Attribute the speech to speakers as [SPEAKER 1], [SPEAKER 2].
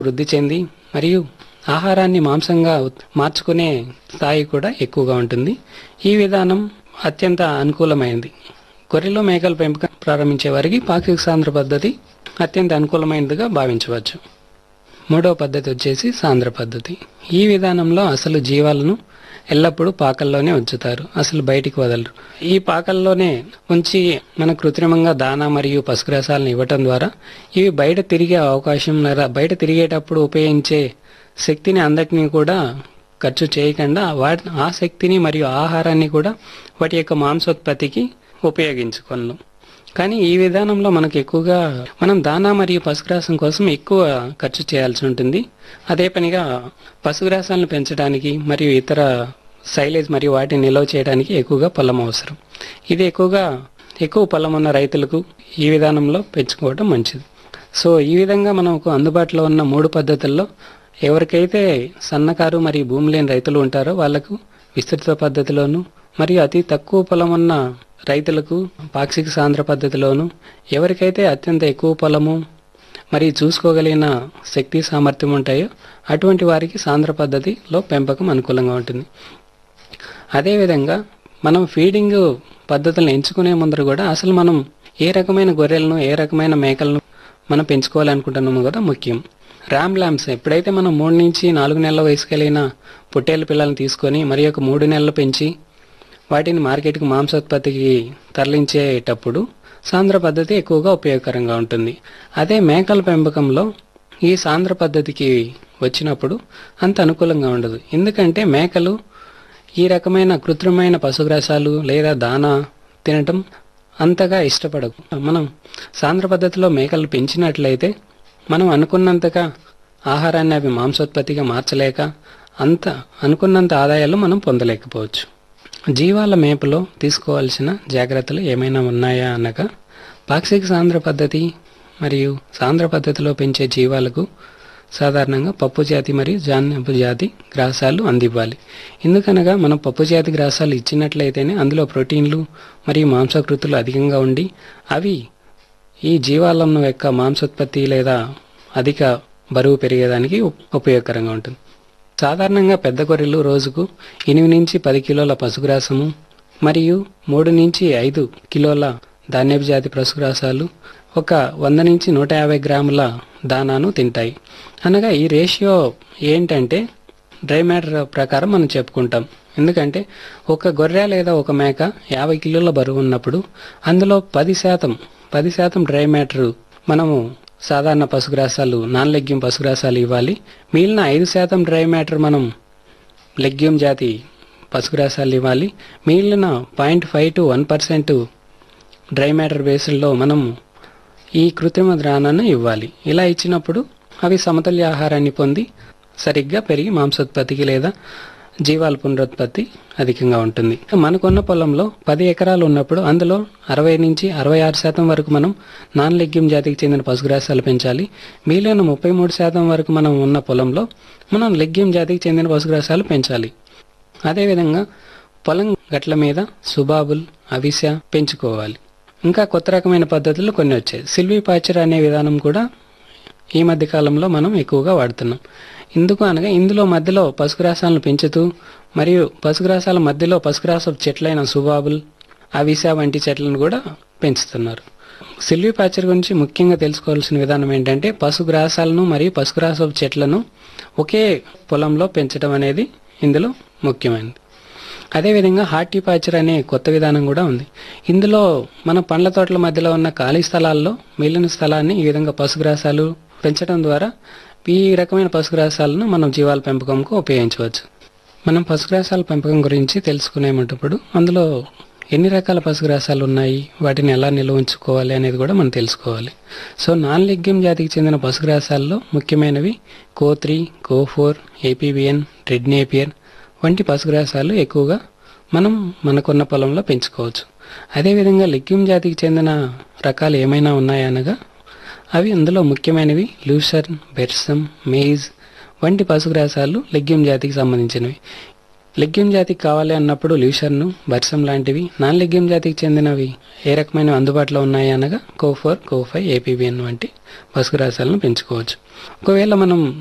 [SPEAKER 1] వృద్ధి చెంది మరియు ఆహారాన్ని మాంసంగా ఉత్- మార్చుకునే స్థాయి కూడా ఎక్కువగా ఉంటుంది ఈ విధానం అత్యంత అనుకూలమైనది గొర్రెలు మేకల పెంపకం ప్రారంభించే వారికి పాక్షిక సాంద్ర పద్ధతి అత్యంత అనుకూలమైనదిగా భావించవచ్చు మూడవ పద్ధతి వచ్చేసి సాంద్ర పద్ధతి ఈ విధానంలో అసలు జీవాలను ఎల్లప్పుడూ పాకల్లోనే ఉంచుతారు అసలు బయటికి వదలరు ఈ పాకల్లోనే ఉంచి మన కృత్రిమంగా దానా మరియు పశుగ్రాసాలను ఇవ్వటం ద్వారా ఇవి బయట తిరిగే అవకాశం లేదా బయట తిరిగేటప్పుడు ఉపయోగించే శక్తిని అందటినీ కూడా ఖర్చు చేయకుండా వాటి ఆ శక్తిని మరియు ఆహారాన్ని కూడా వాటి యొక్క మాంసోత్పత్తికి ఉపయోగించుకోను కానీ ఈ విధానంలో మనకు ఎక్కువగా మనం దానా మరియు పశుగ్రాసం కోసం ఎక్కువ ఖర్చు చేయాల్సి ఉంటుంది అదే పనిగా పశుగ్రాసాలను పెంచడానికి మరియు ఇతర సైలేజ్ మరియు వాటిని నిల్వ చేయడానికి ఎక్కువగా పొలం అవసరం ఇది ఎక్కువగా ఎక్కువ పొలం ఉన్న రైతులకు ఈ విధానంలో పెంచుకోవడం మంచిది సో ఈ విధంగా మనకు అందుబాటులో ఉన్న మూడు పద్ధతుల్లో ఎవరికైతే సన్నకారు మరియు భూమి లేని రైతులు ఉంటారో వాళ్లకు విస్తృత పద్ధతిలోను మరియు అతి తక్కువ పొలం ఉన్న రైతులకు పాక్షిక సాంద్ర పద్ధతిలోను ఎవరికైతే అత్యంత ఎక్కువ పొలము మరియు చూసుకోగలిగిన శక్తి సామర్థ్యం ఉంటాయో అటువంటి వారికి సాంద్ర పద్ధతిలో పెంపకం అనుకూలంగా ఉంటుంది అదేవిధంగా మనం ఫీడింగ్ పద్ధతులను ఎంచుకునే ముందర కూడా అసలు మనం ఏ రకమైన గొర్రెలను ఏ రకమైన మేకలను మనం పెంచుకోవాలనుకుంటున్నామో కదా ముఖ్యం ర్యామ్ ల్యాంప్స్ ఎప్పుడైతే మనం మూడు నుంచి నాలుగు నెలల వయసు కలిగిన పొట్టేళ్ళ పిల్లల్ని తీసుకొని మరి ఒక మూడు నెలలు పెంచి వాటిని మార్కెట్కి మాంసోత్పత్తికి తరలించేటప్పుడు సాంద్ర పద్ధతి ఎక్కువగా ఉపయోగకరంగా ఉంటుంది అదే మేకల పెంపకంలో ఈ సాంద్ర పద్ధతికి వచ్చినప్పుడు అంత అనుకూలంగా ఉండదు ఎందుకంటే మేకలు ఈ రకమైన కృత్రిమైన పశుగ్రాసాలు లేదా దానా తినటం అంతగా ఇష్టపడకు మనం సాంద్ర పద్ధతిలో మేకలు పెంచినట్లయితే మనం అనుకున్నంతగా ఆహారాన్ని అవి మాంసోత్పత్తిగా మార్చలేక అంత అనుకున్నంత ఆదాయాలు మనం పొందలేకపోవచ్చు జీవాల మేపులో తీసుకోవాల్సిన జాగ్రత్తలు ఏమైనా ఉన్నాయా అనగా పాక్షిక సాంద్ర పద్ధతి మరియు సాంద్ర పద్ధతిలో పెంచే జీవాలకు సాధారణంగా పప్పు జాతి మరియు జాన్యపు జాతి గ్రాసాలు అందివ్వాలి ఎందుకనగా మనం పప్పు జాతి గ్రాసాలు ఇచ్చినట్లయితేనే అందులో ప్రోటీన్లు మరియు మాంసకృతులు అధికంగా ఉండి అవి ఈ జీవాలను యొక్క మాంసోత్పత్తి లేదా అధిక బరువు పెరిగేదానికి ఉప్- ఉపయోగకరంగా ఉంటుంది సాధారణంగా పెద్ద గొర్రెలు రోజుకు ఎనిమిది నుంచి పది కిలోల పశుగ్రాసము మరియు మూడు నుంచి ఐదు కిలోల ధాన్యపు జాతి పశుగ్రాసాలు ఒక వంద నుంచి నూట యాభై గ్రాముల దానాను తింటాయి అనగా ఈ రేషియో ఏంటంటే డ్రై మ్యాటర్ ప్రకారం మనం చెప్పుకుంటాం ఎందుకంటే ఒక గొర్రె లేదా ఒక మేక యాభై కిలోల బరువు ఉన్నప్పుడు అందులో పది శాతం పది శాతం డ్రై మ్యాటర్ మనము సాధారణ పశుగ్రాసాలు నాన్ లెగ్యూమ్ పశుగ్రాసాలు ఇవ్వాలి మిగిలిన ఐదు శాతం డ్రై మ్యాటర్ మనం లెగ్యూమ్ జాతి పశుగ్రాసాలు ఇవ్వాలి మిగిలిన point five two one percent dry matter బేస్డ్లో మనం ఈ కృత్రిమ ద్రాణాన్ని ఇవ్వాలి ఇలా ఇచ్చినప్పుడు అవి సమతుల్య ఆహారాన్ని పొంది సరిగ్గా పెరిగి మాంసోత్పత్తికి లేదా జీవాల పునరుత్పత్తి అధికంగా ఉంటుంది మనకున్న పొలంలో పది ఎకరాలు ఉన్నప్పుడు అందులో అరవై నుంచి అరవై ఆరు శాతం వరకు మనం నాన్ లెగ్యూమ్ జాతికి చెందిన పశుగ్రాసాలు పెంచాలి మిగిలిన ముప్పై మూడు శాతం వరకు మనం ఉన్న పొలంలో మనం లెగ్యూమ్ జాతికి చెందిన పశుగ్రాసాలు పెంచాలి అదేవిధంగా పొలం గట్ల మీద సుబాబుల్ అవిస పెంచుకోవాలి ఇంకా కొత్త రకమైన పద్ధతులు కొన్ని వచ్చాయి సిల్వీ పాచర్ అనే విధానం కూడా ఈ మధ్య కాలంలో మనం ఎక్కువగా వాడుతున్నాం ఎందుకు అనగా ఇందులో మధ్యలో పశుగ్రాసాలను పెంచుతూ మరియు పశుగ్రాసాల మధ్యలో పశుగ్రాస చెట్లైన సుబాబుల్ అవిస వంటి చెట్లను కూడా పెంచుతున్నారు సిల్వీ పాచర్ గురించి ముఖ్యంగా తెలుసుకోవాల్సిన విధానం ఏంటంటే పశుగ్రాసాలను మరియు పశుగ్రాస చెట్లను ఒకే పొలంలో పెంచడం అనేది ఇందులో ముఖ్యమైనది అదేవిధంగా హార్టిపాచర్ అనే కొత్త విధానం కూడా ఉంది ఇందులో మన పండ్ల తోటల మధ్యలో ఉన్న ఖాళీ స్థలాల్లో మిగిలిన స్థలాన్ని ఈ విధంగా పశుగ్రాసాలు పెంచడం ద్వారా ఈ రకమైన పశుగ్రాసాలను మనం జీవాల పెంపకంకు ఉపయోగించవచ్చు మనం పశుగ్రాసాల పెంపకం గురించి తెలుసుకునేటప్పుడు అందులో ఎన్ని రకాల పశుగ్రాసాలు ఉన్నాయి వాటిని ఎలా నిల్వ ఉంచుకోవాలి అనేది కూడా మనం తెలుసుకోవాలి సో నాన్ లెగ్యూమ్ జాతికి చెందిన పశుగ్రాసాల్లో ముఖ్యమైనవి CO three CO four APBN red napier వంటి పశుగ్రాసాలు ఎక్కువగా మనం మనకున్న పొలంలో పెంచుకోవచ్చు అదేవిధంగా లెగ్యూమ్ జాతికి చెందిన రకాలు ఏమైనా ఉన్నాయనగా అవి అందులో ముఖ్యమైనవి లూసర్న్ బెర్సమ్ మేజ్ వంటి పశుగ్రాసాలు లెగ్యూమ్ జాతికి సంబంధించినవి లెగ్యూమ్ జాతికి కావాలి అన్నప్పుడు ల్యూషర్ను బర్సం లాంటివి నాన్ లెగ్యూమ్ జాతికి చెందినవి ఏ రకమైన అందుబాటులో ఉన్నాయి అనగా CO four CO five APBN వంటి పశుగ్రాసాలను పెంచుకోవచ్చు ఒకవేళ మనం